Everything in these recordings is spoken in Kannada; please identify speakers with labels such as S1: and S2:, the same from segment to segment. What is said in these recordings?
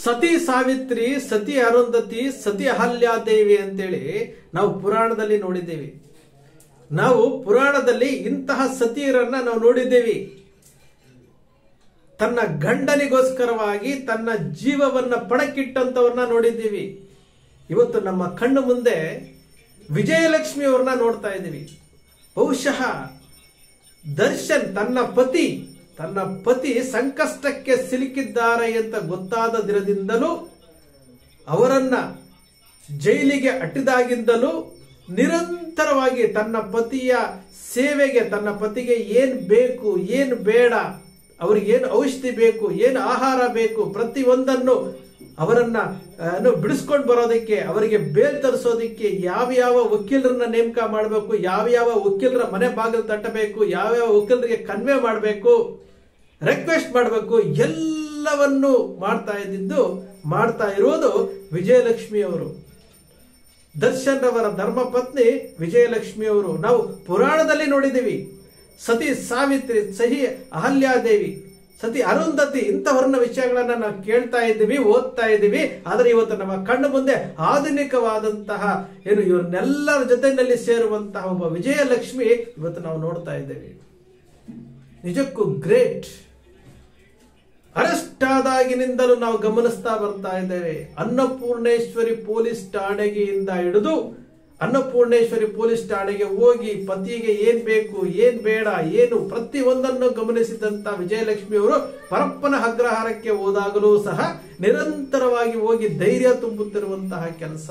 S1: ಸತಿ ಸಾವಿತ್ರಿ ಸತಿ ಅರುಂಧತಿ ಸತಿ ಅಹಲ್ಯಾದೇವಿ ಅಂತೇಳಿ ನಾವು ಪುರಾಣದಲ್ಲಿ ನೋಡಿದ್ದೇವೆ ನಾವು ಪುರಾಣದಲ್ಲಿ ಇಂತಹ ಸತಿಯರನ್ನ ನಾವು ನೋಡಿದ್ದೇವೆ ತನ್ನ ಗಂಡನಿಗೋಸ್ಕರವಾಗಿ ತನ್ನ ಜೀವವನ್ನ ಪಣಕ್ಕಿಟ್ಟಂತವ್ರನ್ನ ನೋಡಿದ್ದೀವಿ ಇವತ್ತು ನಮ್ಮ ಕಣ್ಣು ಮುಂದೆ ವಿಜಯಲಕ್ಷ್ಮಿ ಅವ್ರನ್ನ ನೋಡ್ತಾ ಇದ್ದೀವಿ ಬಹುಶಃ ದರ್ಶನ್ ತನ್ನ ಪತಿ ತನ್ನ ಪತಿ ಸಂಕಷ್ಟಕ್ಕೆ ಸಿಲುಕಿದ್ದಾರೆ ಅಂತ ಗೊತ್ತಾದ ದಿನದಿಂದಲೂ ಅವರನ್ನ ಜೈಲಿಗೆ ಅಟ್ಟಿದಾಗಿಂದಲೂ ನಿರಂತರವಾಗಿ ತನ್ನ ಪತಿಯ ಸೇವೆಗೆ ತನ್ನ ಪತಿಗೆ ಏನ್ ಬೇಕು ಏನು ಬೇಡ ಅವ್ರಿಗೆ ಏನು ಔಷಧಿ ಬೇಕು ಏನು ಆಹಾರ ಬೇಕು ಪ್ರತಿಯೊಂದನ್ನು ಅವರನ್ನ ಏನು ಬಿಡಿಸ್ಕೊಂಡು ಬರೋದಕ್ಕೆ ಅವರಿಗೆ ಬೇಲ್ ತರಿಸೋದಕ್ಕೆ ಯಾವ ಯಾವ ವಕೀಲರನ್ನ ನೇಮಕ ಮಾಡಬೇಕು ಯಾವ ಯಾವ ವಕೀಲರ ಮನೆ ಬಾಗಿಲು ತಟ್ಟಬೇಕು ಯಾವ ಯಾವ ವಕೀಲರಿಗೆ ಕನ್ವೆ ಮಾಡಬೇಕು ರಿಕ್ವೆಸ್ಟ್ ಮಾಡಬೇಕು ಎಲ್ಲವನ್ನು ಮಾಡ್ತಾ ಇದ್ದಿದ್ದು ಮಾಡ್ತಾ ಇರೋದು ವಿಜಯಲಕ್ಷ್ಮಿ ಅವರು ದರ್ಶನ್ ರವರ ಧರ್ಮಪತ್ನಿ ವಿಜಯಲಕ್ಷ್ಮಿ ಅವರು ನಾವು ಪುರಾಣದಲ್ಲಿ ನೋಡಿದ್ದೀವಿ ಸತಿ ಸಾವಿತ್ರಿ ಸಹಿ ಅಹಲ್ಯಾದೇವಿ ಸತಿ ಅರುಂಧತಿ ಇಂಥವರನ್ನ ವಿಷಯಗಳನ್ನ ನಾವು ಕೇಳ್ತಾ ಇದ್ದೀವಿ ಓದ್ತಾ ಇದ್ದೀವಿ ಆದರೆ ಇವತ್ತು ನಮ್ಮ ಕಣ್ಣು ಮುಂದೆ ಆಧುನಿಕವಾದಂತಹ ಏನು ಇವ್ರನ್ನೆಲ್ಲರ ಜೊತೆಯಲ್ಲಿ ಸೇರುವಂತಹ ಒಬ್ಬ ವಿಜಯಲಕ್ಷ್ಮಿ ಇವತ್ತು ನಾವು ನೋಡ್ತಾ ಇದ್ದೇವೆ ನಿಜಕ್ಕೂ ಗ್ರೇಟ್ ಅರೆಸ್ಟ್ ಆದಾಗಿನಿಂದಲೂ ನಾವು ಗಮನಿಸ್ತಾ ಬರ್ತಾ ಇದ್ದೇವೆ ಅನ್ನಪೂರ್ಣೇಶ್ವರಿ ಪೊಲೀಸ್ ಠಾಣೆಗೆಯಿಂದ ಹಿಡಿದು ಅನ್ನಪೂರ್ಣೇಶ್ವರಿ ಪೊಲೀಸ್ ಠಾಣೆಗೆ ಹೋಗಿ ಪತಿಗೆ ಏನ್ ಬೇಕು ಏನ್ ಬೇಡ ಏನು ಪ್ರತಿ ಒಂದನ್ನು ಗಮನಿಸಿದಂತ ವಿಜಯಲಕ್ಷ್ಮಿ ಅವರು ಪರಪ್ಪನ ಅಗ್ರಹಾರಕ್ಕೆ ಹೋದಾಗಲೂ ಸಹ ನಿರಂತರವಾಗಿ ಹೋಗಿ ಧೈರ್ಯ ತುಂಬುತ್ತಿರುವಂತಹ ಕೆಲಸ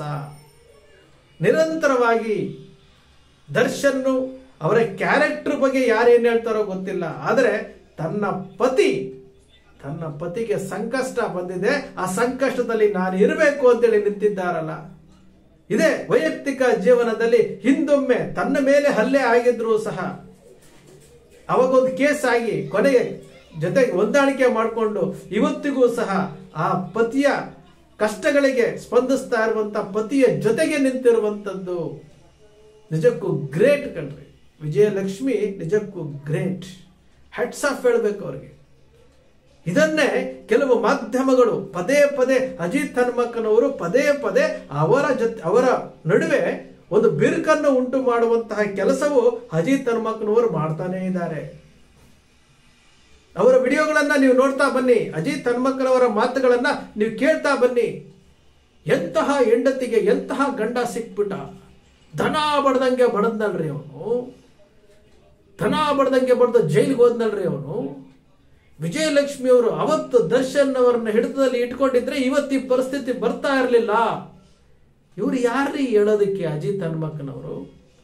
S1: ನಿರಂತರವಾಗಿ ದರ್ಶನ್ನು ಅವರ ಕ್ಯಾರೆಕ್ಟರ್ ಬಗ್ಗೆ ಯಾರೇನ್ ಹೇಳ್ತಾರೋ ಗೊತ್ತಿಲ್ಲ ಆದರೆ ತನ್ನ ಪತಿ ತನ್ನ ಪತಿಗೆ ಸಂಕಷ್ಟ ಬಂದಿದೆ ಆ ಸಂಕಷ್ಟದಲ್ಲಿ ನಾನು ಇರಬೇಕು ಅಂತೇಳಿ ನಿಂತಿದ್ದಾರಲ್ಲ ಇದೇ ವೈಯಕ್ತಿಕ ಜೀವನದಲ್ಲಿ ಹಿಂದೊಮ್ಮೆ ತನ್ನ ಮೇಲೆ ಹಲ್ಲೆ ಆಗಿದ್ರು ಸಹ ಅವಾಗೊಂದು ಕೇಸ್ ಆಗಿ ಕೊನೆಗೆ ಜೊತೆಗೆ ಹೊಂದಾಣಿಕೆ ಮಾಡಿಕೊಂಡು ಇವತ್ತಿಗೂ ಸಹ ಆ ಪತಿಯ ಕಷ್ಟಗಳಿಗೆ ಸ್ಪಂದಿಸ್ತಾ ಇರುವಂತ ಪತಿಯ ಜೊತೆಗೆ ನಿಂತಿರುವಂತದ್ದು ನಿಜಕ್ಕೂ ಗ್ರೇಟ್ ಕಣ್ರಿ ವಿಜಯಲಕ್ಷ್ಮಿ ನಿಜಕ್ಕೂ ಗ್ರೇಟ್ ಹೆಡ್ಸ್ ಆಫ್ ಹೇಳ್ಬೇಕು ಅವ್ರಿಗೆ ಇದನ್ನೇ ಕೆಲವು ಮಾಧ್ಯಮಗಳು ಪದೇ ಪದೇ ಅಜಿತ್ ಹನುಮಕ್ಕನವರು ಪದೇ ಪದೇ ಅವರ ಜೊತೆ ಅವರ ನಡುವೆ ಒಂದು ಬಿರುಕನ್ನು ಉಂಟು ಮಾಡುವಂತಹ ಕೆಲಸವು ಅಜಿತ್ ಹನುಮಕ್ಕನವರು ಮಾಡ್ತಾನೆ ಇದ್ದಾರೆ ಅವರ ವಿಡಿಯೋಗಳನ್ನ ನೀವು ನೋಡ್ತಾ ಬನ್ನಿ ಅಜಿತ್ ಹನುಮಕ್ಕನವರ ಮಾತುಗಳನ್ನ ನೀವು ಕೇಳ್ತಾ ಬನ್ನಿ ಎಂತಹ ಹೆಂಡತಿಗೆ ಎಂತಹ ಗಂಡ ಸಿಕ್ಬಿಟ್ಟ ದನ ಬಡ್ದಂಗೆ ಬಡದ್ನಲ್ರಿ ಅವನು ದನ ಬಡ್ದಂಗೆ ಬಡ್ದು ಜೈಲಿಗೆ ಹೋದ್ನಲ್ರಿ ಅವನು ವಿಜಯಲಕ್ಷ್ಮಿ ಅವರು ಅವತ್ತು ದರ್ಶನ್ ಅವರನ್ನ ಹಿಡಿತದಲ್ಲಿ ಇಟ್ಕೊಂಡಿದ್ರೆ ಇವತ್ತು ಈ ಪರಿಸ್ಥಿತಿ ಬರ್ತಾ ಇರಲಿಲ್ಲ ಇವ್ರು ಯಾರ್ರೀ ಹೇಳೋದಕ್ಕೆ ಅಜಿತ್ ಹನುಮಕ್ಕನವರು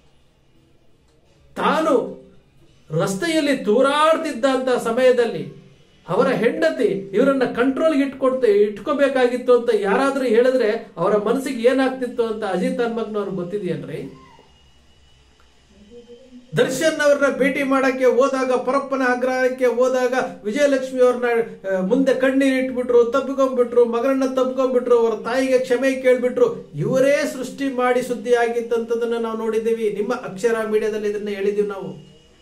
S1: ತಾನು ರಸ್ತೆಯಲ್ಲಿ ತೂರಾಡ್ತಿದ್ದಂತ ಸಮಯದಲ್ಲಿ ಅವರ ಹೆಂಡತಿ ಇವರನ್ನ ಕಂಟ್ರೋಲ್ಗೆ ಇಟ್ಕೊಡ್ತ ಇಟ್ಕೋಬೇಕಾಗಿತ್ತು ಅಂತ ಯಾರಾದ್ರೂ ಹೇಳಿದ್ರೆ ಅವರ ಮನಸ್ಸಿಗೆ ಏನಾಗ್ತಿತ್ತು ಅಂತ ಅಜಿತ್ ಹನುಮಕ್ನವ್ರಿಗೆ ಗೊತ್ತಿದೆಯನ್ರಿ ದರ್ಶನ್ ಅವ್ರನ್ನ ಭೇಟಿ ಮಾಡಕ್ಕೆ ಹೋದಾಗ ಪರಪ್ಪನ ಆಗ್ರಹಕ್ಕೆ ಹೋದಾಗ ವಿಜಯಲಕ್ಷ್ಮಿ ಅವ್ರನ್ನ ಆ, ಮುಂದೆ ಕಣ್ಣೀರ್ ಇಟ್ಬಿಟ್ರು ತಬ್ಕೊಂಡ್ಬಿಟ್ರು ಮಗನನ್ನ ತಬ್ಕೊಂಡ್ಬಿಟ್ರು ಅವರ ತಾಯಿಗೆ ಕ್ಷಮೆ ಕೇಳ್ಬಿಟ್ರು ಇವರೇ ಸೃಷ್ಟಿ ಮಾಡಿ ಸುದ್ದಿ ಆಗಿತ್ತಂತದನ್ನ ನಾವು ನೋಡಿದ್ದೀವಿ ನಿಮ್ಮ ಅಕ್ಷರ ಮೀಡಿಯಾದಲ್ಲಿ ಇದನ್ನ ಹೇಳಿದೀವಿ ನಾವು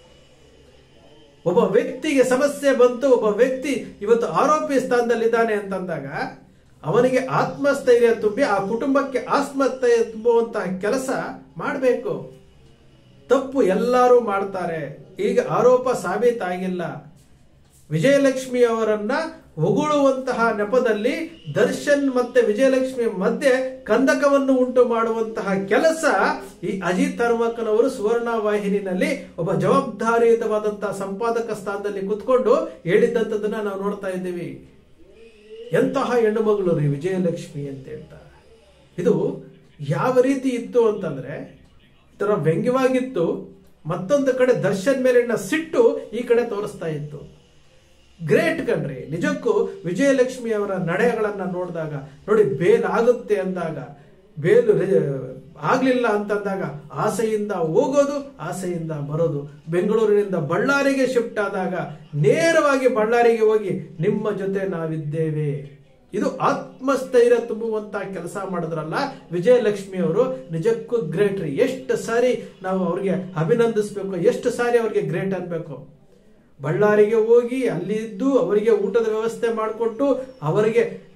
S1: ಒಬ್ಬ ವ್ಯಕ್ತಿಗೆ ಸಮಸ್ಯೆ ಬಂತು ಒಬ್ಬ ವ್ಯಕ್ತಿ ಇವತ್ತು ಆರೋಪಿ ಸ್ಥಾನದಲ್ಲಿದ್ದಾನೆ ಅಂತಂದಾಗ ಅವನಿಗೆ ಆತ್ಮಸ್ಥೈರ್ಯ ತುಂಬಿ ಆ ಕುಟುಂಬಕ್ಕೆ ಆತ್ಮಸ್ಥೈರ್ಯ ತುಂಬುವಂತಹ ಕೆಲಸ ಮಾಡಬೇಕು ತಪ್ಪು ಎಲ್ಲರೂ ಮಾಡ್ತಾರೆ ಈಗ ಆರೋಪ ಸಾಬೀತಾಗಿಲ್ಲ ವಿಜಯಲಕ್ಷ್ಮಿ ಅವರನ್ನ ಹೊಗಳುವಂತಹ ನೆಪದಲ್ಲಿ ದರ್ಶನ್ ಮತ್ತೆ ವಿಜಯಲಕ್ಷ್ಮಿ ಮಧ್ಯೆ ಕಂದಕವನ್ನು ಉಂಟು ಮಾಡುವಂತಹ ಕೆಲಸ ಈ ಅಜಿತ್ ಹನುಮಕ್ಕನವರು ಸುವರ್ಣ ವಾಹಿನಿನಲ್ಲಿ ಒಬ್ಬ ಜವಾಬ್ದಾರಿಯುತವಾದಂತಹ ಸಂಪಾದಕ ಸ್ಥಾನದಲ್ಲಿ ಕುತ್ಕೊಂಡು ಹೇಳಿದ್ದಂಥದ್ದನ್ನ ನಾವು ನೋಡ್ತಾ ಇದ್ದೀವಿ ಎಂತಹ ಹೆಣ್ಣು ಮಗಳು ರೀ ವಿಜಯಲಕ್ಷ್ಮಿ ಅಂತ ಹೇಳ್ತಾ ಇದು ಯಾವ ರೀತಿ ಇತ್ತು ಅಂತಂದ್ರೆ ತರ ವ್ಯಂಗ್ಯವಾಗಿತ್ತು ಮತ್ತೊಂದು ಕಡೆ ದರ್ಶನ್ ಮೇಲಿನ ಸಿಟ್ಟು ಈ ಕಡೆ ತೋರಿಸ್ತಾ ಇತ್ತು ಗ್ರೇಟ್ ಕಣ್ರಿ ನಿಜಕ್ಕೂ ವಿಜಯಲಕ್ಷ್ಮಿ ಅವರ ನಡೆಗಳನ್ನ ನೋಡಿದಾಗ ನೋಡಿ ಬೇಲ್ ಆಗುತ್ತೆ ಅಂದಾಗ ಬೇಲು ರೆ- ಆಗ್ಲಿಲ್ಲ ಅಂತಂದಾಗ ಆಸೆಯಿಂದ ಹೋಗೋದು ಆಸೆಯಿಂದ ಬರೋದು ಬೆಂಗಳೂರಿನಿಂದ ಬಳ್ಳಾರಿಗೆ ಶಿಫ್ಟ್ ಆದಾಗ ನೇರವಾಗಿ ಬಳ್ಳಾರಿಗೆ ಹೋಗಿ ನಿಮ್ಮ ಜೊತೆ ನಾವಿದ್ದೇವೆ ಇದು ಆತ್ಮಸ್ಥೈರ್ಯ ತುಂಬುವಂತ ಕೆಲಸ ಮಾಡಿದ್ರಲ್ಲ ವಿಜಯಲಕ್ಷ್ಮಿ ಅವರು ನಿಜಕ್ಕೂ ಗ್ರೇಟ್ ರೀ ಎಷ್ಟು ಸಾರಿ ನಾವು ಅವ್ರಿಗೆ ಅಭಿನಂದಿಸ್ಬೇಕು ಎಷ್ಟು ಸಾರಿ ಅವ್ರಿಗೆ ಗ್ರೇಟ್ ಅನ್ಬೇಕು ಬಳ್ಳಾರಿಗೆ ಹೋಗಿ ಅಲ್ಲಿದ್ದು ಅವರಿಗೆ ಊಟದ ವ್ಯವಸ್ಥೆ ಮಾಡಿಕೊಟ್ಟು ಅವರಿಗೆ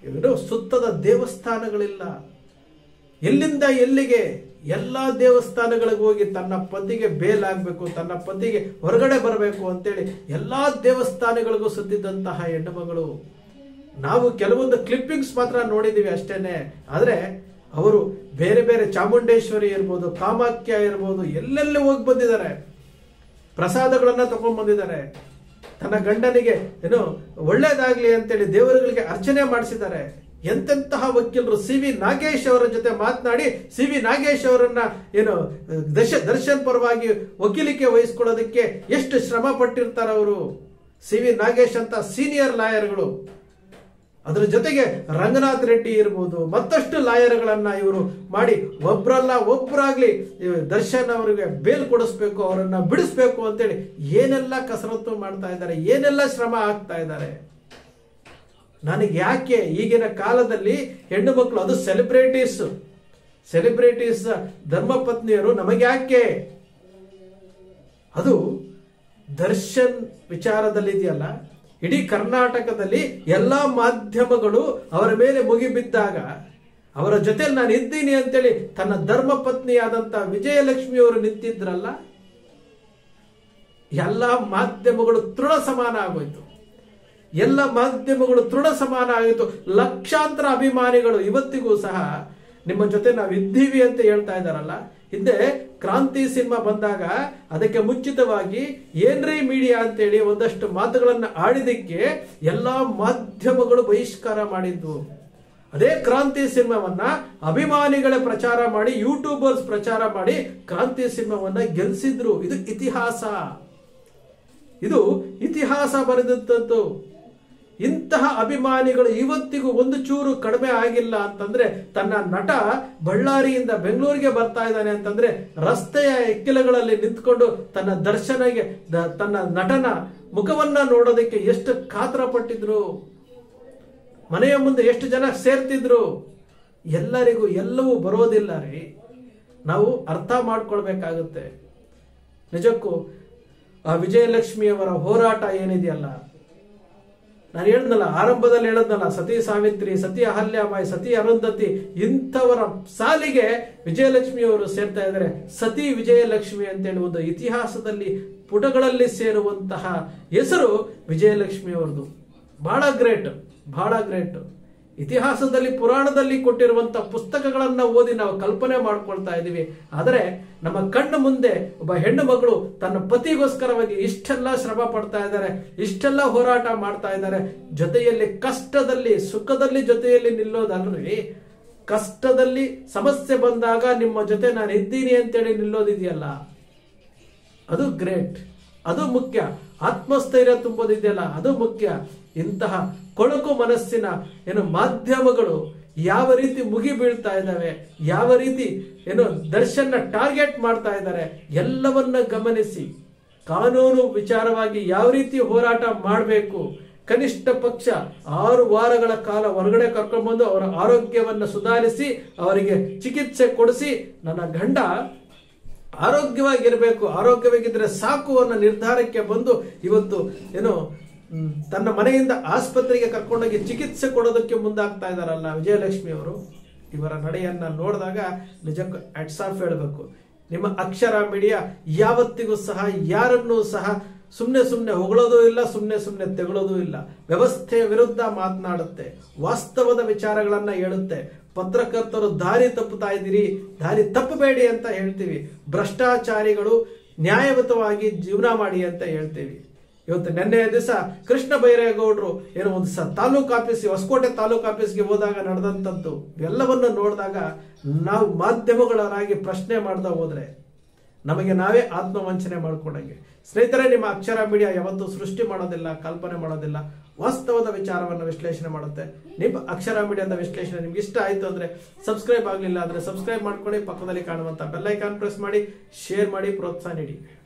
S1: ಏನು ಸುತ್ತದ ದೇವಸ್ಥಾನಗಳಿಲ್ಲ ಎಲ್ಲಿಂದ ಎಲ್ಲಿಗೆ ಎಲ್ಲ ದೇವಸ್ಥಾನಗಳಿಗೆ ಹೋಗಿ ತನ್ನ ಪತಿಗೆ ಬೇಲಾಗಬೇಕು ತನ್ನ ಪತಿಗೆ ಹೊರಗಡೆ ಬರಬೇಕು ಅಂತೇಳಿ ಎಲ್ಲಾ ದೇವಸ್ಥಾನಗಳಿಗೂ ಸುತ್ತಿದ್ದಂತಹ ಹೆಣ್ಣು ಮಗಳು ನಾವು ಕೆಲವೊಂದು ಕ್ಲಿಪ್ಪಿಂಗ್ಸ್ ಮಾತ್ರ ನೋಡಿದೀವಿ ಅಷ್ಟೇನೆ ಆದ್ರೆ ಅವರು ಬೇರೆ ಬೇರೆ ಚಾಮುಂಡೇಶ್ವರಿ ಇರ್ಬೋದು ಕಾಮಾಖ್ಯ ಇರ್ಬೋದು ಎಲ್ಲೆಲ್ಲಿ ಹೋಗಿ ಬಂದಿದ್ದಾರೆ ಪ್ರಸಾದಗಳನ್ನ ತಗೊಂಡ್ ಬಂದಿದ್ದಾರೆ ತನ್ನ ಗಂಡನಿಗೆ ಏನು ಒಳ್ಳೇದಾಗ್ಲಿ ಅಂತೇಳಿ ದೇವರುಗಳಿಗೆ ಅರ್ಚನೆ ಮಾಡಿಸಿದ್ದಾರೆ ಎಂತೆಂತಹ ವಕೀಲರು ಸಿ ವಿ ನಾಗೇಶ್ ಅವರ ಜೊತೆ ಮಾತನಾಡಿ ಸಿ ವಿ ನಾಗೇಶ್ ಅವರನ್ನ ಏನು ದಶ ದರ್ಶನ್ ಪರವಾಗಿ ವಕೀಲಿಕೆ ವಹಿಸ್ಕೊಳ್ಳೋದಕ್ಕೆ ಎಷ್ಟು ಶ್ರಮ ಪಟ್ಟಿರ್ತಾರ ಅವರು ಸಿ ವಿ ನಾಗೇಶ್ ಅಂತ ಸೀನಿಯರ್ ಲಾಯರ್ಗಳು ಅದರ ಜೊತೆಗೆ ರಂಗನಾಥ್ ರೆಡ್ಡಿ ಇರ್ಬೋದು ಮತ್ತಷ್ಟು ಲಾಯರ್ಗಳನ್ನ ಇವರು ಮಾಡಿ ಒಬ್ರಲ್ಲ ಒಬ್ರಾಗ್ಲಿ ಇವ್ ದರ್ಶನ್ ಅವರಿಗೆ ಬೇಲ್ ಕೊಡಿಸ್ಬೇಕು ಅವರನ್ನ ಬಿಡಿಸ್ಬೇಕು ಅಂತೇಳಿ ಏನೆಲ್ಲ ಕಸರತ್ತು ಮಾಡ್ತಾ ಇದ್ದಾರೆ ಏನೆಲ್ಲ ಶ್ರಮ ಆಗ್ತಾ ಇದ್ದಾರೆ ನನಗೆ ಯಾಕೆ ಈಗಿನ ಕಾಲದಲ್ಲಿ ಹೆಣ್ಣು ಮಕ್ಕಳು ಅದು ಸೆಲೆಬ್ರಿಟೀಸ್ ಸೆಲೆಬ್ರಿಟೀಸ್ ಧರ್ಮಪತ್ನಿಯರು ನಮಗೆ ಯಾಕೆ ಅದು ದರ್ಶನ್ ವಿಚಾರದಲ್ಲಿ ಇದೆಯಲ್ಲ ಇಡೀ ಕರ್ನಾಟಕದಲ್ಲಿ ಎಲ್ಲಾ ಮಾಧ್ಯಮಗಳು ಅವರ ಮೇಲೆ ಮುಗಿಬಿದ್ದಾಗ ಅವರ ಜೊತೆ ನಾನು ಇದ್ದೀನಿ ಅಂತೇಳಿ ತನ್ನ ಧರ್ಮ ಪತ್ನಿಯಾದಂತ ವಿಜಯಲಕ್ಷ್ಮಿ ಅವರು ನಿಂತಿದ್ರಲ್ಲ ಎಲ್ಲ ಮಾಧ್ಯಮಗಳು ತೃಣ ಸಮಾನ ಆಗೋಯ್ತು ಎಲ್ಲ ಮಾಧ್ಯಮಗಳು ತೃಣ ಸಮಾನ ಆಗಿತ್ತು ಲಕ್ಷಾಂತರ ಅಭಿಮಾನಿಗಳು ಇವತ್ತಿಗೂ ಸಹ ನಿಮ್ಮ ಜೊತೆ ನಾವು ಇದ್ದೀವಿ ಅಂತ ಹೇಳ್ತಾ ಇದ್ದಾರಲ್ಲ ಹಿಂದೆ ಕ್ರಾಂತಿ ಸಿನಿಮಾ ಬಂದಾಗ ಅದಕ್ಕೆ ಮುಂಚಿತವಾಗಿ ಏನ್ರಿ ಮೀಡಿಯಾ ಅಂತೇಳಿ ಒಂದಷ್ಟು ಮಾತುಗಳನ್ನ ಆಡಿದಕ್ಕೆ ಎಲ್ಲಾ ಮಾಧ್ಯಮಗಳು ಬಹಿಷ್ಕಾರ ಮಾಡಿದ್ವು ಅದೇ ಕ್ರಾಂತಿ ಸಿನಿಮಾವನ್ನ ಅಭಿಮಾನಿಗಳೇ ಪ್ರಚಾರ ಮಾಡಿ ಯೂಟ್ಯೂಬರ್ಸ್ ಪ್ರಚಾರ ಮಾಡಿ ಕ್ರಾಂತಿ ಸಿನಿಮಾವನ್ನ ಗೆಲ್ಸಿದ್ರು ಇದು ಇತಿಹಾಸ ಇದು ಇತಿಹಾಸ ಬರೆದದ್ದು ಇಂತಹ ಅಭಿಮಾನಿಗಳು ಇವತ್ತಿಗೂ ಒಂದು ಚೂರು ಕಡಿಮೆ ಆಗಿಲ್ಲ ಅಂತಂದ್ರೆ ತನ್ನ ನಟ ಬಳ್ಳಾರಿಯಿಂದ ಬೆಂಗಳೂರಿಗೆ ಬರ್ತಾ ಇದ್ದಾನೆ ಅಂತಂದ್ರೆ ರಸ್ತೆಯ ಎಕ್ಕಿಲಗಳಲ್ಲಿ ನಿಂತ್ಕೊಂಡು ತನ್ನ ದರ್ಶನಗೆ ದ- ತನ್ನ ನಟನ ಮುಖವನ್ನ ನೋಡೋದಕ್ಕೆ ಎಷ್ಟು ಕಾತರ ಪಟ್ಟಿದ್ರು ಮನೆಯ ಮುಂದೆ ಎಷ್ಟು ಜನ ಸೇರ್ತಿದ್ರು ಎಲ್ಲರಿಗೂ ಎಲ್ಲವೂ ಬರೋದಿಲ್ಲ ರೀ ನಾವು ಅರ್ಥ ಮಾಡ್ಕೊಳ್ಬೇಕಾಗುತ್ತೆ ನಿಜಕ್ಕೂ ಆ ವಿಜಯಲಕ್ಷ್ಮಿಯವರ ಹೋರಾಟ ಏನಿದೆಯಲ್ಲ ನಾನು ಹೇಳಿದ್ನಲ್ಲ ಆರಂಭದಲ್ಲಿ ಹೇಳದ್ನಲ್ಲ ಸತಿ ಸಾವಿತ್ರಿ ಸತಿ ಅಹಲ್ಯಾಬಾಯಿ ಸತಿ ಅರುಂಧತಿ ಇಂಥವರ ಸಾಲಿಗೆ ವಿಜಯಲಕ್ಷ್ಮಿಯವರು ಸೇರ್ತಾ ಇದ್ದಾರೆ ಸತಿ ವಿಜಯಲಕ್ಷ್ಮಿ ಅಂತೇಳಿ ಒಂದು ಇತಿಹಾಸದಲ್ಲಿ ಪುಟಗಳಲ್ಲಿ ಸೇರುವಂತಹ ಹೆಸರು ವಿಜಯಲಕ್ಷ್ಮಿಯವರದು ಬಹಳ ಗ್ರೇಟ್ ಬಹಳ ಗ್ರೇಟ್ ಇತಿಹಾಸದಲ್ಲಿ ಪುರಾಣದಲ್ಲಿ ಕೊಟ್ಟಿರುವಂತ ಪುಸ್ತಕಗಳನ್ನ ಓದಿ ನಾವು ಕಲ್ಪನೆ ಮಾಡ್ಕೊಳ್ತಾ ಇದ್ದೀವಿ ಆದರೆ ನಮ್ಮ ಕಣ್ಣು ಮುಂದೆ ಒಬ್ಬ ಹೆಣ್ಣು ಮಗಳು ತನ್ನ ಪತಿಗೋಸ್ಕರವಾಗಿ ಇಷ್ಟೆಲ್ಲ ಶ್ರಮ ಪಡ್ತಾ ಇದ್ದಾರೆ ಇಷ್ಟೆಲ್ಲ ಹೋರಾಟ ಮಾಡ್ತಾ ಇದ್ದಾರೆ ಜೊತೆಯಲ್ಲಿ ಕಷ್ಟದಲ್ಲಿ ಸುಖದಲ್ಲಿ ಜೊತೆಯಲ್ಲಿ ನಿಲ್ಲೋದಲ್ರಿ ಕಷ್ಟದಲ್ಲಿ ಸಮಸ್ಯೆ ಬಂದಾಗ ನಿಮ್ಮ ಜೊತೆ ನಾನು ಇದ್ದೀನಿ ಅಂತೇಳಿ ನಿಲ್ಲೋದಿದೆಯಲ್ಲ ಅದು ಗ್ರೇಟ್ ಅದು ಮುಖ್ಯ ಆತ್ಮಸ್ಥೈರ್ಯ ತುಂಬೋದಿದೆಯಲ್ಲ ಅದು ಮುಖ್ಯ ಇಂತಹ ಕೊಳಕು ಮನಸ್ಸಿನ ಏನು ಮಾಧ್ಯಮಗಳು ಯಾವ ರೀತಿ ಮುಗಿ ಬೀಳ್ತಾ ಇದ್ದಾವೆ ಯಾವ ರೀತಿ ಏನು ದರ್ಶನ್ನ ಟಾರ್ಗೆಟ್ ಮಾಡ್ತಾ ಇದ್ದಾರೆ ಎಲ್ಲವನ್ನ ಗಮನಿಸಿ ಕಾನೂನು ವಿಚಾರವಾಗಿ ಯಾವ ರೀತಿ ಹೋರಾಟ ಮಾಡಬೇಕು ಕನಿಷ್ಠ ಪಕ್ಷ ಆರು ವಾರಗಳ ಕಾಲ ಹೊರಗಡೆ ಕರ್ಕೊಂಡ್ಬಂದು ಅವರ ಆರೋಗ್ಯವನ್ನ ಸುಧಾರಿಸಿ ಅವರಿಗೆ ಚಿಕಿತ್ಸೆ ಕೊಡಿಸಿ ನನ್ನ ಗಂಡ ಆರೋಗ್ಯವಾಗಿರಬೇಕು ಆರೋಗ್ಯವಾಗಿದ್ರೆ ಸಾಕು ಅನ್ನೋ ನಿರ್ಧಾರಕ್ಕೆ ಬಂದು ಇವತ್ತು ಏನು ಮ್, ತನ್ನ ಮನೆಯಿಂದ ಆಸ್ಪತ್ರೆಗೆ ಕರ್ಕೊಂಡೋಗಿ ಚಿಕಿತ್ಸೆ ಕೊಡೋದಕ್ಕೆ ಮುಂದಾಗ್ತಾ ಇದಾರಲ್ಲ ವಿಜಯಲಕ್ಷ್ಮಿ ಅವರು ಇವರ ನಡೆಯನ್ನ ನೋಡಿದಾಗ ನಿಜಕ್ಕೂ ಅಟ್ಸ್ ಆಫ್ ಹೇಳಬೇಕು ನಿಮ್ಮ ಅಕ್ಷರ ಮೀಡಿಯಾ ಯಾವತ್ತಿಗೂ ಸಹ ಯಾರನ್ನೂ ಸಹ ಸುಮ್ಮನೆ ಸುಮ್ಮನೆ ಹೊಗಳೋದು ಇಲ್ಲ ಸುಮ್ಮನೆ ಸುಮ್ಮನೆ ತೆಗಳೋದು ಇಲ್ಲ ವ್ಯವಸ್ಥೆಯ ವಿರುದ್ಧ ಮಾತನಾಡುತ್ತೆ ವಾಸ್ತವದ ವಿಚಾರಗಳನ್ನ ಹೇಳುತ್ತೆ ಪತ್ರಕರ್ತರು ದಾರಿ ತಪ್ಪುತ್ತಾ ಇದ್ದೀರಿ ದಾರಿ ತಪ್ಪಬೇಡಿ ಅಂತ ಹೇಳ್ತೀವಿ ಭ್ರಷ್ಟಾಚಾರಿಗಳು ನ್ಯಾಯಯುತವಾಗಿ ಜೀವನ ಮಾಡಿ ಅಂತ ಹೇಳ್ತೀವಿ ಇವತ್ತು ನಿನ್ನೆ ದಿವಸ ಕೃಷ್ಣ ಬೈರೇಗೌಡರು ಏನೋ ಒಂದು ಸ ತಾಲೂಕು ಆಫೀಸ್ ಹೊಸಕೋಟೆ ತಾಲೂಕು ಆಫೀಸ್ಗೆ ಹೋದಾಗ ನಡೆದಂಥದ್ದು ಎಲ್ಲವನ್ನ ನೋಡಿದಾಗ ನಾವು ಮಾಧ್ಯಮಗಳರಾಗಿ ಪ್ರಶ್ನೆ ಮಾಡ್ತಾ ಹೋದ್ರೆ ನಮಗೆ ನಾವೇ ಆತ್ಮವಂಚನೆ ಮಾಡ್ಕೊಂಡಂಗೆ ಸ್ನೇಹಿತರೆ ನಿಮ್ಮ ಅಕ್ಷರ ಮೀಡಿಯಾ ಯಾವತ್ತೂ ಸೃಷ್ಟಿ ಮಾಡೋದಿಲ್ಲ ಕಲ್ಪನೆ ಮಾಡೋದಿಲ್ಲ ವಾಸ್ತವದ ವಿಚಾರವನ್ನು ವಿಶ್ಲೇಷಣೆ ಮಾಡುತ್ತೆ ನಿಮ್ಮ ಅಕ್ಷರ ಮೀಡಿಯಾದ ವಿಶ್ಲೇಷಣೆ ನಿಮ್ಗೆ ಇಷ್ಟ ಆಯ್ತು ಅಂದ್ರೆ ಸಬ್ಸ್ಕ್ರೈಬ್ ಆಗಲಿಲ್ಲ ಅಂದ್ರೆ ಸಬ್ಸ್ಕ್ರೈಬ್ ಮಾಡ್ಕೊಳ್ಳಿ ಪಕ್ಕದಲ್ಲಿ ಕಾಣುವಂತ ಬೆಲ್ ಐಕಾನ್ ಪ್ರೆಸ್ ಮಾಡಿ ಶೇರ್ ಮಾಡಿ ಪ್ರೋತ್ಸಾಹ ನೀಡಿ